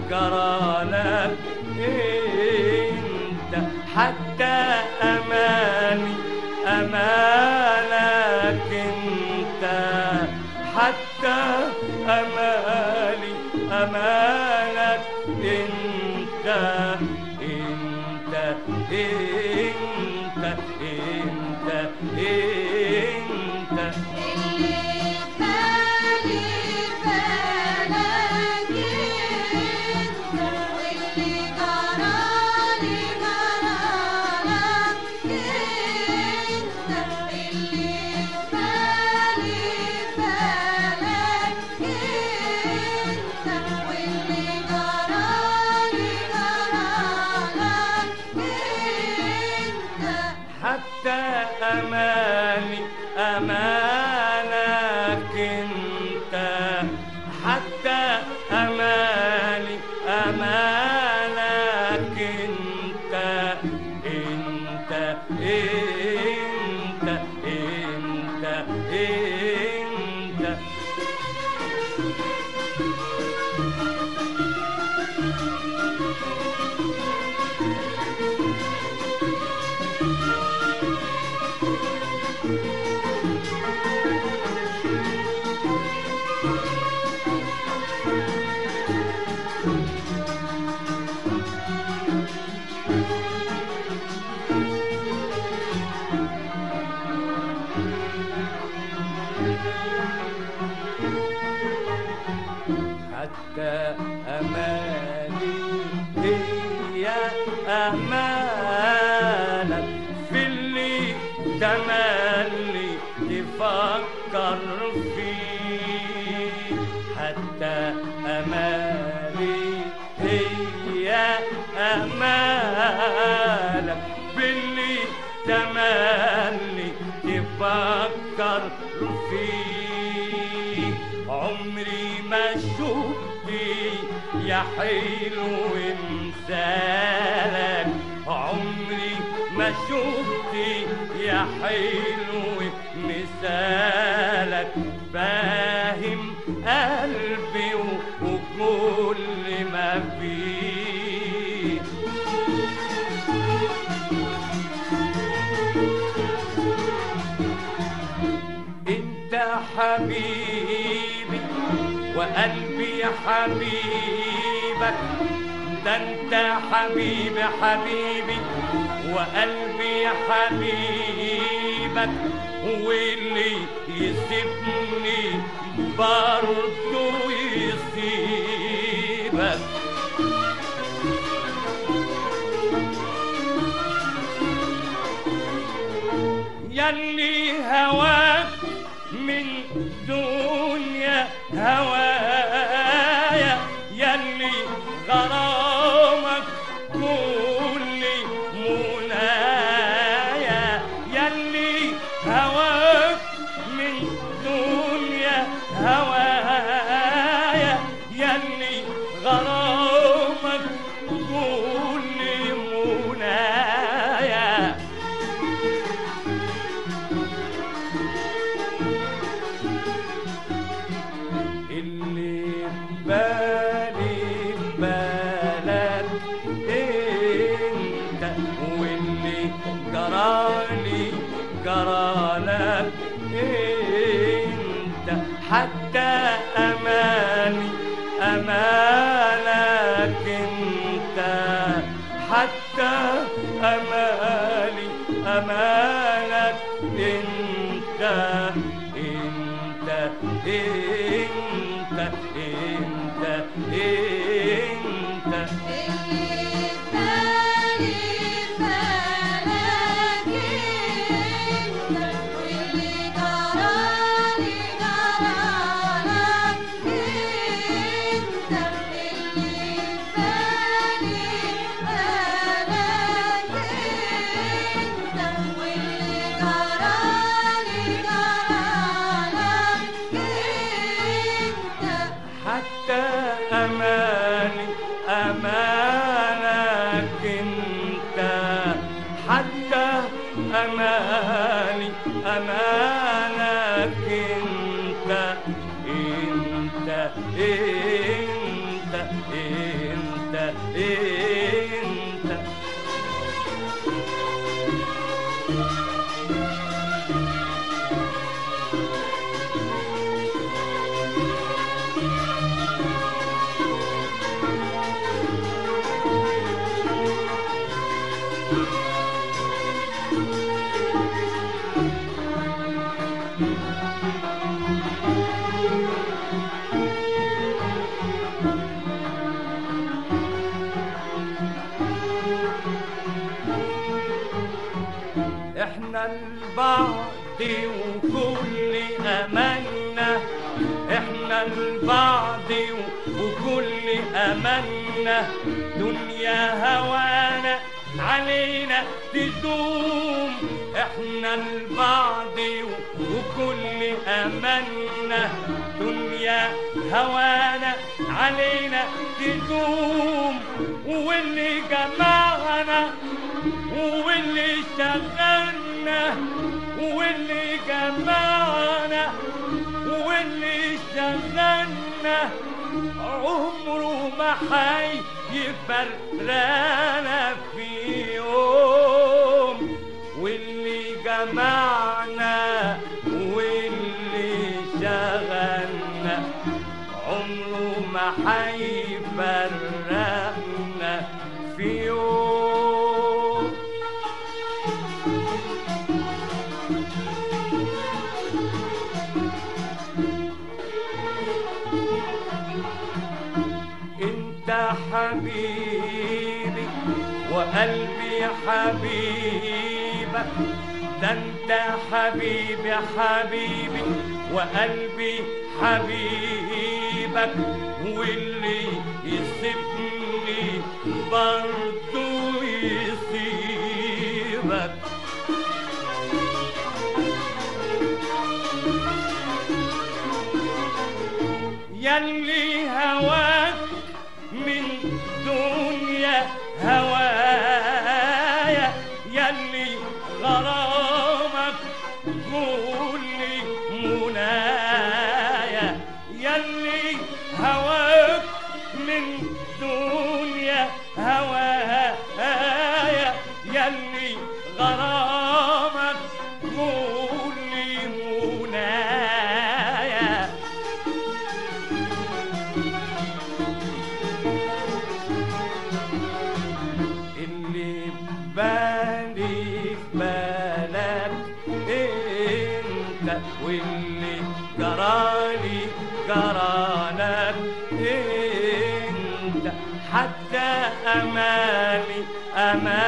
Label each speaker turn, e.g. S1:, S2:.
S1: جرالك انت حتى اماني امالك انت حتى امالي امالك انت انت انت انت انت
S2: اللي بالي بالك انت واللي جرالي جرالك انت اللي بالي بالك انت واللي جرالي جرالك انت
S1: حتى أماني أمانك أنت حتى أماني أمانك أنت أنت أنت أنت أنت حتى أماني هي أمانك في اللي تملي تفكر فيه حتى أماني هي أمانك في اللي تملي تفكر فيه عمري ما شفتي يا حلو مثالك عمري ما شفتي يا حلو مثالك فاهم قلبي و- وكل ما فيه انت حبيبي وقلبي حبيبك ده انت حبيبي حبيبي وقلبي حبيبك واللي يسيبني برضه يسيبك يلي هواك من دنيا هوايا يلي غرامك كل منايا يلي هواك من دنيا هوايا يلي غرامك كل منايا اللي بالي بالك انت واللي جرالي جرالك انت حتى اماني امالك انت حتى امالي امالك انت انت انت انت انت
S2: اللي بالي بالك انت واللي جرالي جرالك انت اللي بالي بالك انت واللي جرالي جرالك انت
S1: حتى أماني أمانك أنت حتى أماني أمانك أنت أنت أنت أنت انت احنا البعض وكل املنا احنا البعض وكل املنا دنيا هوانا علينا تدوم احنا البعض وكل املنا دنيا هوانا علينا تدوم واللي جمعنا واللي شغلنا واللي جمعنا واللي شغلنا عمره ما هيفرقنا في يوم واللي جمعنا واللي شغلنا عمره ما هيفرقنا في يوم انت حبيبي وقلبي حبيبك ده انت حبيبي حبيبي وقلبي حبيبك واللي يسيبني برضو يسيبك يلي هواك من دنيا هوايا يلي غرامك كل منايا يلي هواك من دنيا هوايا يلي غرامك كل منايا اللي بالي في بالك انت واللي جرالي جرالك انت حتى امالي امالي